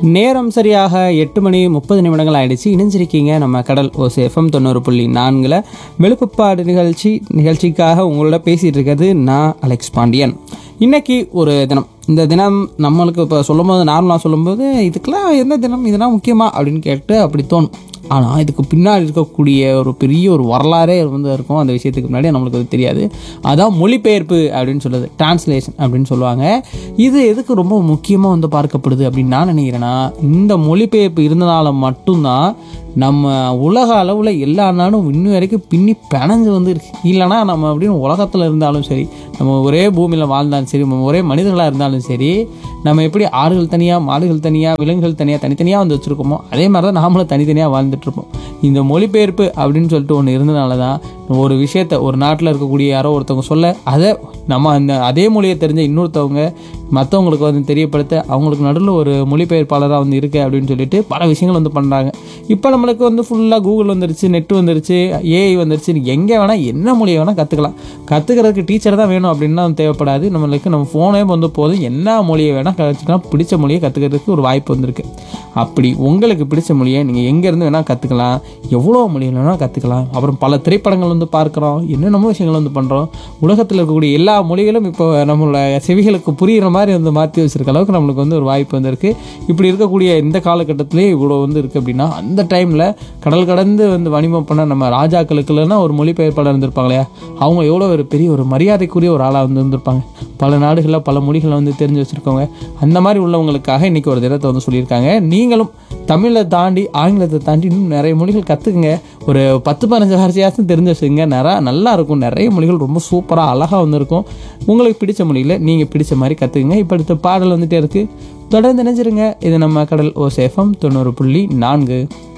நேரம் சரியாக எட்டு மணி முப்பது நிமிடங்கள் ஆயிடுச்சு இணைஞ்சிருக்கீங்க நம்ம கடல் ஓசை எஃப்எம் தொண்ணூறு புள்ளி நான்கில் வெளுப்புப்பாடு நிகழ்ச்சி நிகழ்ச்சிக்காக உங்களோட பேசிகிட்டு இருக்கிறது நான் அலெக்ஸ் பாண்டியன் இன்னைக்கு ஒரு தினம் இந்த தினம் நம்மளுக்கு இப்போ சொல்லும்போது நார்மலாக சொல்லும்போது இதுக்கெல்லாம் என்ன தினம் இதெல்லாம் முக்கியமா அப்படின்னு கேட்டு அப்படி தோணும் ஆனால் இதுக்கு பின்னாடி இருக்கக்கூடிய ஒரு பெரிய ஒரு வரலாறே வந்து இருக்கும் அந்த விஷயத்துக்கு முன்னாடி நம்மளுக்கு அது தெரியாது அதான் மொழிபெயர்ப்பு அப்படின்னு சொல்லுது டிரான்ஸ்லேஷன் அப்படின்னு சொல்லுவாங்க இது எதுக்கு ரொம்ப முக்கியமாக வந்து பார்க்கப்படுது அப்படின்னு நான் நினைக்கிறேன்னா இந்த மொழிபெயர்ப்பு இருந்தனால மட்டும்தான் நம்ம உலக அளவில் எல்லா நாடும் இன்னும் வரைக்கும் பின்னி பிணைஞ்சு வந்து இருக்கு இல்லைனா நம்ம அப்படின்னு உலகத்தில் இருந்தாலும் சரி நம்ம ஒரே பூமியில் வாழ்ந்தாலும் சரி நம்ம ஒரே மனிதர்களாக இருந்தாலும் சரி நம்ம எப்படி ஆடுகள் தனியாக மாடுகள் தனியாக விலங்குகள் தனியாக தனித்தனியாக வந்து வச்சுருக்கோமோ அதே மாதிரி தான் நாமளும் தனித்தனியாக வாழ்ந்துட்டு இருப்போம் இந்த மொழிபெயர்ப்பு அப்படின்னு சொல்லிட்டு ஒன்று இருந்தனால தான் ஒரு விஷயத்த ஒரு நாட்டில் இருக்கக்கூடிய யாரோ ஒருத்தவங்க சொல்ல அதை நம்ம அந்த அதே மொழியை தெரிஞ்ச இன்னொருத்தவங்க மற்றவங்களுக்கு வந்து தெரியப்படுத்த அவங்களுக்கு நடுவில் ஒரு மொழிபெயர்ப்பாளராக வந்து இருக்கு அப்படின்னு சொல்லிட்டு பல விஷயங்கள் வந்து பண்ணுறாங்க இப்போ நம்மளுக்கு வந்து ஃபுல்லாக கூகுள் வந்துருச்சு நெட் வந்துருச்சு ஏஐ வந்துருச்சு எங்கே வேணால் என்ன மொழியை வேணால் கற்றுக்கலாம் கற்றுக்கிறதுக்கு டீச்சர் தான் வேணும் அப்படின்னா தேவைப்படாது நம்மளுக்கு நம்ம ஃபோனே வந்து போதும் என்ன மொழியை வேணால் கற்றுக்கலாம் பிடிச்ச மொழியை கற்றுக்கிறதுக்கு ஒரு வாய்ப்பு வந்திருக்கு அப்படி உங்களுக்கு பிடிச்ச மொழியை நீங்கள் எங்கேருந்து வேணால் கற்றுக்கலாம் எவ்வளோ மொழிகள் வேணால் கற்றுக்கலாம் அப்புறம் பல திரைப்படங்கள் வந்து பார்க்குறோம் என்னென்னமோ விஷயங்கள் வந்து பண்ணுறோம் உலகத்தில் இருக்கக்கூடிய எல்லா மொழிகளும் இப்போ நம்மளோட செவிகளுக்கு புரிகிற மாதிரி வந்து மாற்றி வச்சிருக்க அளவுக்கு நம்மளுக்கு வந்து ஒரு வாய்ப்பு வந்திருக்கு இப்படி இருக்கக்கூடிய இந்த காலகட்டத்திலே இவ்வளோ வந்து இருக்குது அப்படின்னா அந்த டைமில் கடல் கடந்து வந்து வணிகம் பண்ண நம்ம ராஜாக்களுக்குலாம் ஒரு மொழிபெயர்ப்பாளர் இருந்திருப்பாங்க இல்லையா அவங்க எவ்வளோ ஒரு பெரிய ஒரு மரியாதைக்குரிய ஒரு ஆளாக வந்து இருந்திருப்பாங்க பல நாடுகளில் பல மொழிகளை வந்து தெரிஞ்சு வச்சுருக்கவங்க அந்த மாதிரி உள்ளவங்களுக்காக இன்றைக்கி ஒரு தினத்தை வந்து சொல்லியிருக்காங்க நீங்களும் தமிழை தாண்டி ஆங்கிலத்தை தாண்டி இன்னும் நிறைய மொழிகள் கற்றுக்குங்க ஒரு பத்து பதினஞ்சு வார்த்தையாச்சும் தெரிஞ்சு வச்சுக்கோங்க நிறையா நல்லா இருக்கும் நிறைய மொழிகள் ரொம்ப சூப்பராக அழகாக வந்து இருக்கும் உங்களுக்கு பிடிச்ச மொழியில் நீங்கள் பிடிச்ச மாதிரி கற்றுக்குங்க இப்போ அடுத்த பாடல் வந்துட்டே இருக்குது தொடர்ந்து நினைச்சிருங்க இது நம்ம கடல் ஓ சேஃபம் தொண்ணூறு புள்ளி நான்கு